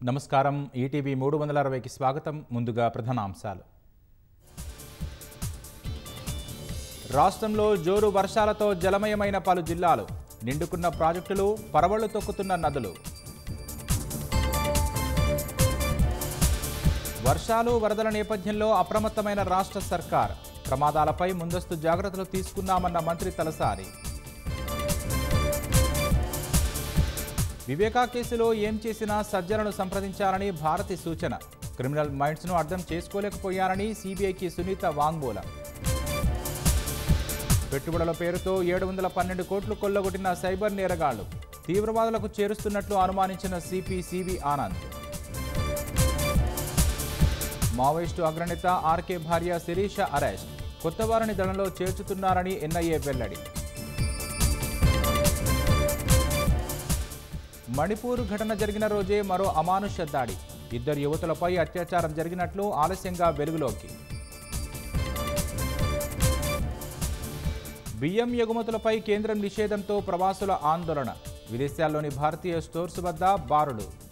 నమస్కారం ఈటీవీ మూడు వందల అరవైకి స్వాగతం ముందుగా ప్రధానాంశాలు రాష్ట్రంలో జోరు వర్షాలతో జలమయమైన పలు జిల్లాలు నిండుకున్న ప్రాజెక్టులు పరవళ్లు తొక్కుతున్న నదులు వర్షాలు వరదల నేపథ్యంలో అప్రమత్తమైన రాష్ట్ర సర్కార్ ప్రమాదాలపై ముందస్తు జాగ్రత్తలు తీసుకున్నామన్న మంత్రి తలసారి వివేకా కేసులో ఏం చేసినా సజ్జలను సంప్రదించాలని భారతి సూచన క్రిమినల్ మైండ్స్ను అర్థం చేసుకోలేకపోయారని సిబిఐకి సునీత వాంగ్మూలం పెట్టుబడుల పేరుతో ఏడు వందల పన్నెండు కోట్లు కొల్లగొట్టిన సైబర్ నేరగాళ్లు తీవ్రవాదులకు చేరుస్తున్నట్లు అనుమానించిన సిపి సివి ఆనంద్ మావోయిస్టు అగ్రనేత ఆర్కే భార్య శిరీష అరెస్ట్ కొత్త వారిని దళంలో చేర్చుతున్నారని ఎన్ఐఏ వెల్లడి మణిపూర్ ఘటన జరిగిన రోజే మరో అమానుష దాడి ఇద్దరు యువతులపై అత్యాచారం జరిగినట్లు ఆలస్యంగా వెలుగులోకి బియ్యం ఎగుమతులపై కేంద్రం నిషేధంతో ప్రవాసుల ఆందోళన విదేశాల్లోని భారతీయ స్టోర్స్ వద్ద బారులు